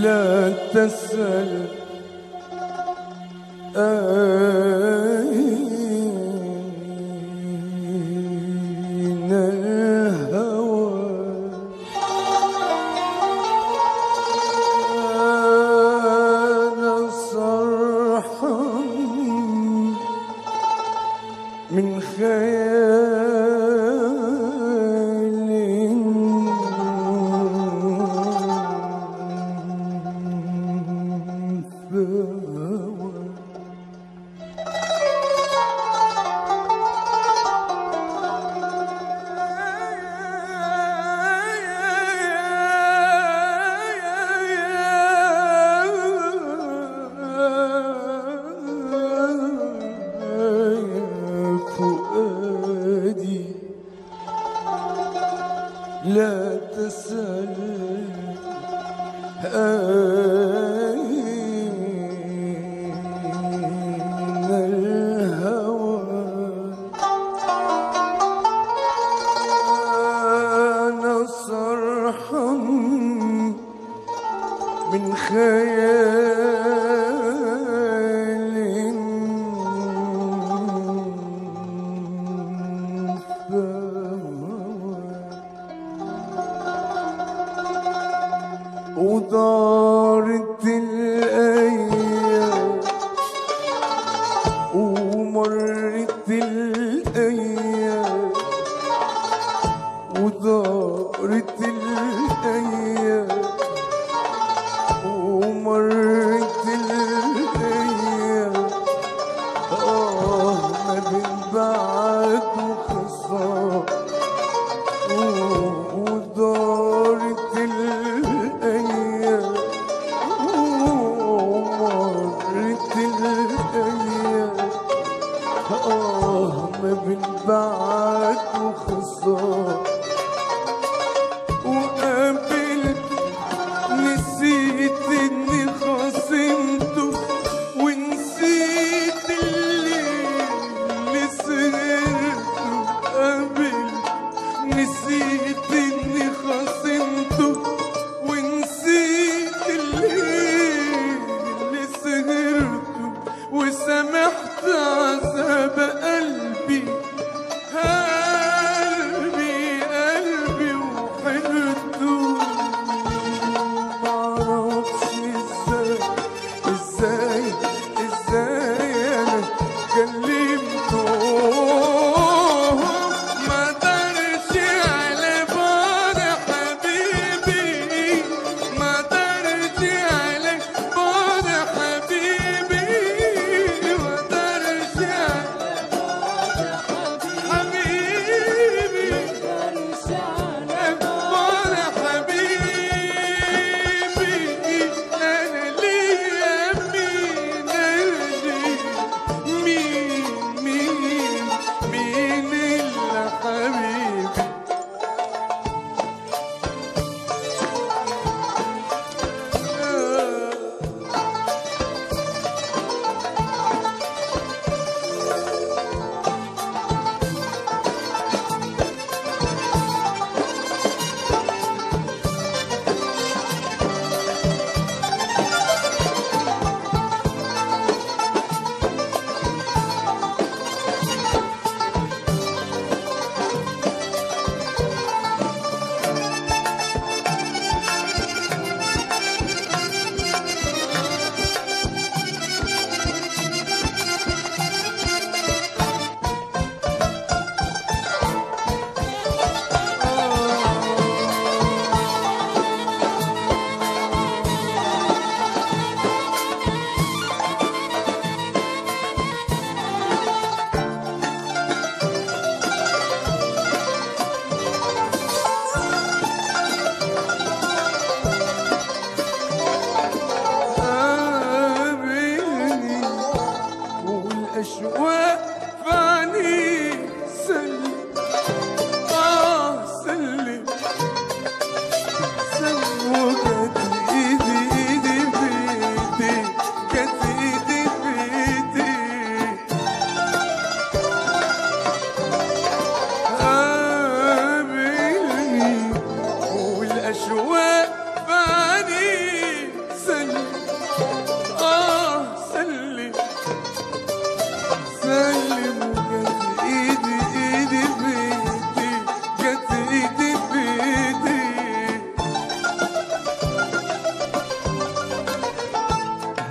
لا تسأل أين الهوى أنا صرحا من خيال فهوى فؤادي لا تسأل أين الهوى أنا صرحا من خيال فهوى ودارت الأيام ومرت الأيام ودارت الأيام ومرت الأيام آه ما بين بعد وخصام ودارت الأيام ومرت الأيام آه ما بين بعد وخصام وقابلت نسيت إني خلاص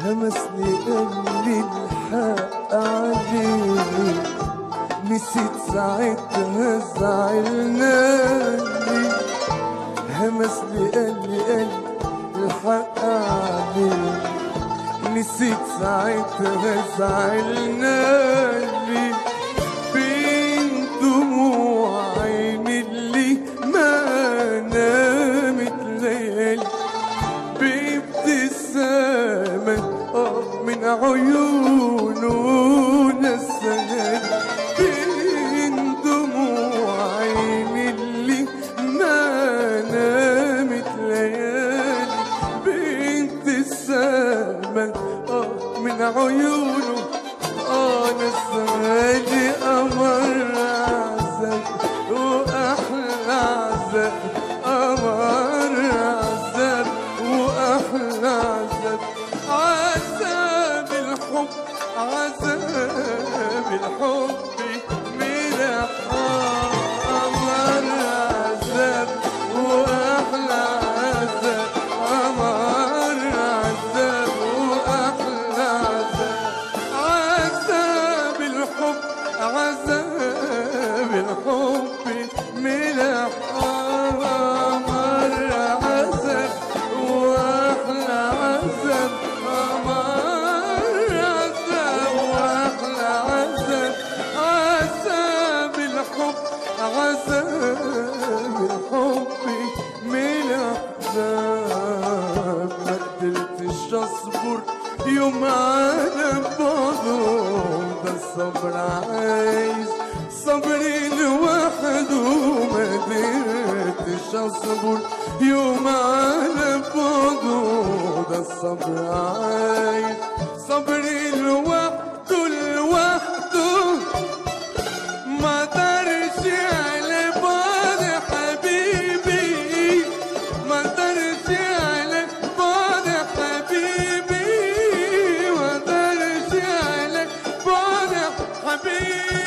همسني قال لي الحق عليك نسيت ساعتها زعلناني همسني قال لي قال لي الحق عليك نسيت ساعتها زعلناني بين دموع عيني اللي ما نامت ليالي بابتسامة آه من عيونه نسال بين دموع عيني اللي ما نامت ليالي بابتسامة آه من عيونه آه نسالي أمر عذاب وأحلى عذاب أمر عذاب وأحلى عذاب عذاب الحب عذاب الحب من أمر عذاب وأحلى عذاب أمر عذاب وأحلى عذاب عذاب الحب عذاب الحب من أمر عذاب وأحلى عذاب أمر عذاب وأحلى عذاب عذاب الحب عذاب الحب من أحزاب ما قدرتش أصبر يوم على بعضه ده الصبر عايز صبر لوحده ما قدرتش اصبر يوم على بعضه ده الصبر عايز صبر لوحده لوحده ما درش على بعض حبيبي ما درش على بعض حبيبي ما درش على بعض حبيبي